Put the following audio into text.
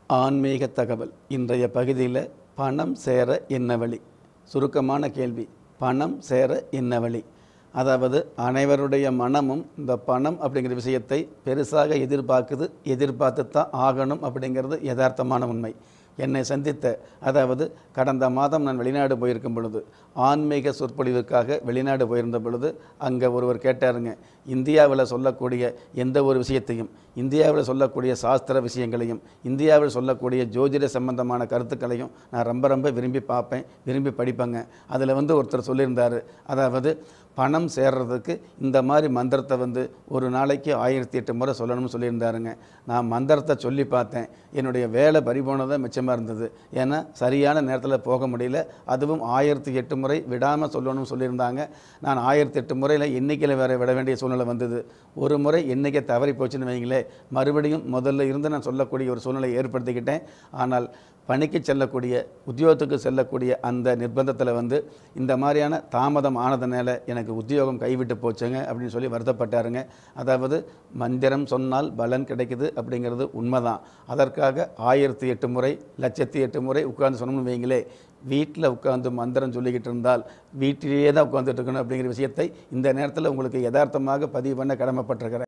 ஆன்மீக தகவல் இன்றைய பகுதியில் பணம் சேர என்ன வழி சுருக்கமான கேள்வி பணம் சேர என்ன வழி அதாவது அனைவருடைய மனமும் இந்த பணம் அப்படிங்கிற விஷயத்தை பெருசாக எதிர்பார்க்குது எதிர்பார்த்து தான் ஆகணும் அப்படிங்கிறது யதார்த்தமான உண்மை என்னை சந்தித்த அதாவது கடந்த மாதம் நான் வெளிநாடு போயிருக்கும் பொழுது ஆன்மீக சொற்பொழிவுக்காக வெளிநாடு போயிருந்த பொழுது அங்கே ஒருவர் கேட்டாருங்க இந்தியாவில் சொல்லக்கூடிய எந்த ஒரு விஷயத்தையும் இந்தியாவில் சொல்லக்கூடிய சாஸ்திர விஷயங்களையும் இந்தியாவில் சொல்லக்கூடிய ஜோதிட சம்பந்தமான கருத்துக்களையும் நான் ரொம்ப ரொம்ப விரும்பி பார்ப்பேன் விரும்பி படிப்பேங்க அதில் வந்து ஒருத்தர் சொல்லியிருந்தார் அதாவது பணம் சேர்றதுக்கு இந்த மாதிரி மந்திரத்தை வந்து ஒரு நாளைக்கு ஆயிரத்தி எட்டு முறை சொல்லணும்னு சொல்லியிருந்தாருங்க நான் மந்திரத்தை சொல்லி பார்த்தேன் என்னுடைய வேலை பறிபோனதாக மிச்சமாக இருந்தது ஏன்னா சரியான நேரத்தில் போக முடியல அதுவும் ஆயிரத்தி எட்டு முறை விடாமல் சொல்லணும்னு சொல்லியிருந்தாங்க நான் ஆயிரத்தி எட்டு முறையில் எண்ணிக்கையில் வேற விட வேண்டிய சூழ்நிலை வந்தது ஒரு முறை எண்ணிக்கை தவறி போச்சுன்னு வைங்களேன் மறுபடியும் முதல்ல இருந்து நான் சொல்லக்கூடிய ஒரு சூழ்நிலை ஏற்படுத்திக்கிட்டேன் ஆனால் பணிக்கு செல்லக்கூடிய உத்தியோகத்துக்கு செல்லக்கூடிய அந்த நிர்பந்தத்தில் வந்து இந்த மாதிரியான தாமதம் ஆனதுனால எனக்கு உத்தியோகம் கைவிட்டு போச்சுங்க அப்படின்னு சொல்லி வருத்தப்பட்டாருங்க அதாவது மந்திரம் சொன்னால் பலன் கிடைக்குது அப்படிங்கிறது உண்மைதான் அதற்காக ஆயிரத்தி எட்டு முறை லட்சத்தி எட்டு முறை உட்கார்ந்து சொன்னோம்னு வைங்களே வீட்டில் உட்காந்து மந்திரம் சொல்லிக்கிட்டு இருந்தால் வீட்டிலேயே தான் உட்காந்துட்டு இருக்கணும் அப்படிங்கிற விஷயத்தை இந்த நேரத்தில் உங்களுக்கு யதார்த்தமாக பதிவு பண்ண கடமைப்பட்டிருக்கிறேன்